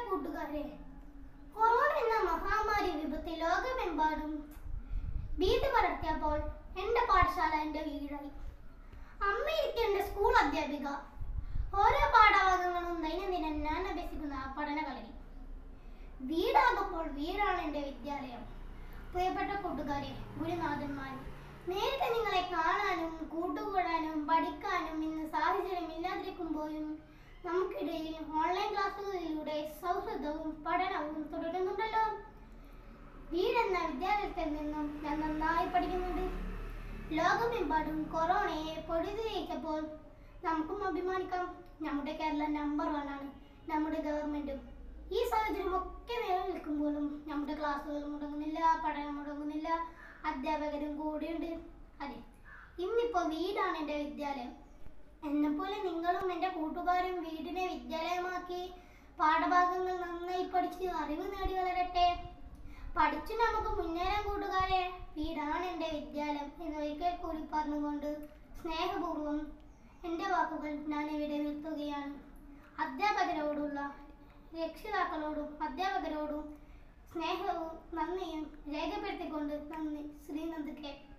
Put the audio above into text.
കൂട്ടുകാരെ കൊറോണ എന്ന മഹാമാരി വിപത്ത് ലോകമെമ്പാടും ഭീതി പടർത്തിയപ്പോൾ എൻ്റെ പാഠശാല എൻ്റെ വീടായി അമ്മയിരിക്കും എൻ്റെ സ്കൂൾ അധ്യാപിക ഓരോ പാഠഭാഗങ്ങളും ദൈനംദിനം ഞാൻ അഭ്യസിക്കുന്ന ആ പഠന കളരി വീടാകുമ്പോൾ വീടാണ് എൻ്റെ വിദ്യാലയം പ്രിയപ്പെട്ട കൂട്ടുകാരെ ഗുരുനാഥന്മാർ നേരത്തെ നിങ്ങളെ കാണാനും കൂട്ടുകൂടാനും പഠിക്കാനും ഇന്ന് സാഹചര്യം ഇല്ലാതിരിക്കുമ്പോഴും നമുക്കിടയിൽ ഓൺലൈൻ ക്ലാസ്സുകളിലൂടെ സൗഹൃദവും പഠനവും തുടരുന്നുണ്ടല്ലോ വീടെന്ന വിദ്യാലയത്തിൽ നിന്നും ഞാൻ നന്നായി പഠിക്കുന്നുണ്ട് ലോകമെമ്പാടും കൊറോണയെ പൊടുതിയേറ്റപ്പോൾ നമുക്കും അഭിമാനിക്കാം നമ്മുടെ കേരളം നമ്പർ വൺ ആണ് നമ്മുടെ ഗവൺമെന്റും ഈ സാഹചര്യം ഒക്കെ നിലനിൽക്കുമ്പോഴും നമ്മുടെ ക്ലാസ്സുകൾ മുടങ്ങുന്നില്ല പഠനം മുടങ്ങുന്നില്ല അധ്യാപകരും കൂടെയുണ്ട് അതെ ഇന്നിപ്പോൾ വീടാണ് എൻ്റെ വിദ്യാലയം എന്നെപ്പോലെ നിങ്ങളും എൻ്റെ കൂട്ടുകാരും വീടിനെ വിദ്യാലയമാക്കി പാഠഭാഗങ്ങൾ നന്നായി പഠിച്ച് അറിവ് നേടി വളരട്ടെ പഠിച്ചു നമുക്ക് മുന്നേറാൻ കൂട്ടുകാരെ വീടാണ് എൻ്റെ വിദ്യാലയം എന്ന് ഒരിക്കൽ കൂടി പറഞ്ഞുകൊണ്ട് സ്നേഹപൂർവ്വം എൻ്റെ വാക്കുകൾ ഞാൻ ഇവിടെ നിർത്തുകയാണ് അധ്യാപകരോടുള്ള രക്ഷിതാക്കളോടും അധ്യാപകരോടും സ്നേഹവും നന്ദിയും രേഖപ്പെടുത്തിക്കൊണ്ട് നന്ദി ശ്രീനന്ദ് കെ